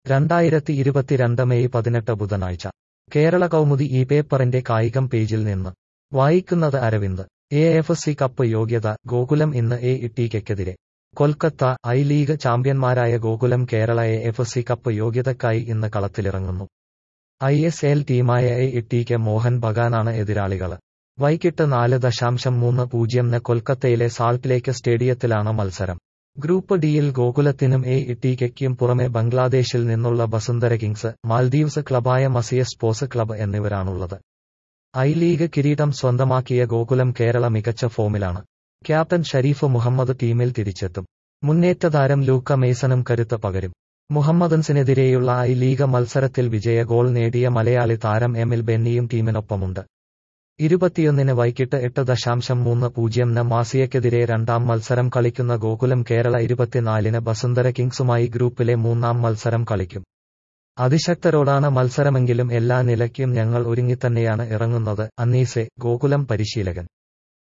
രണ്ടായിരത്തി ഇരുപത്തിരണ്ട് മെയ് പതിനെട്ട് ബുധനാഴ്ച കേരള കൗമുദി ഈ പേപ്പറിന്റെ കായികം പേജിൽ നിന്ന് വായിക്കുന്നത് Aravind A F C cup യോഗ്യത ഗോകുലം ഇന്ന് എ ഇട്ടിക്കെതിരെ കൊൽക്കത്ത ഐ ലീഗ് ചാമ്പ്യന്മാരായ Gokulam Kerala A F C cup യോഗ്യതക്കായി ഇന്ന് കളത്തിലിറങ്ങുന്നു ഐ എസ് എൽ ടീമായ എ ഇട്ടിക്ക് മോഹൻ ബഗാനാണ് എതിരാളികള് വൈകിട്ട് നാല് ദശാംശം മൂന്ന് പൂജ്യംന് കൊൽക്കത്തയിലെ സാൾട്ട് ലേക്ക് സ്റ്റേഡിയത്തിലാണ് മത്സരം ഗ്രൂപ്പ് ഡിയിൽ ഗോകുലത്തിനും എ ഇട്ടിക്കും പുറമെ ബംഗ്ലാദേശിൽ നിന്നുള്ള ബസുന്ധര കിങ്സ് മാൽദീവ്സ് ക്ലബായ മസിയ സ്പോർട്സ് ക്ലബ്ബ് എന്നിവരാണുള്ളത് ഐ ലീഗ് കിരീടം സ്വന്തമാക്കിയ ഗോകുലം കേരള മികച്ച ഫോമിലാണ് ക്യാപ്റ്റൻ ഷരീഫ് മുഹമ്മദ് ടീമിൽ തിരിച്ചെത്തും മുന്നേറ്റ താരം ലൂക്ക മേസനും കരുത്ത് പകരും മുഹമ്മദൻസിനെതിരെയുള്ള ഐ ലീഗ് മത്സരത്തിൽ വിജയ ഗോൾ നേടിയ മലയാളി താരം എമിൽ ബെന്നിയും ടീമിനൊപ്പമുണ്ട് ഇരുപത്തിയൊന്നിന് വൈകിട്ട് എട്ട് ദശാംശം മൂന്ന് പൂജ്യംന് മാസിയക്കെതിരെ രണ്ടാം മത്സരം കളിക്കുന്ന ഗോകുലം കേരള ഇരുപത്തിനാലിന് ബസുന്ധര കിങ്സുമായി ഗ്രൂപ്പിലെ മൂന്നാം മത്സരം കളിക്കും അതിശക്തരോടാണ് മത്സരമെങ്കിലും എല്ലാ നിലയ്ക്കും ഞങ്ങൾ ഒരുങ്ങിത്തന്നെയാണ് ഇറങ്ങുന്നത് അന്നീസെ ഗോകുലം പരിശീലകൻ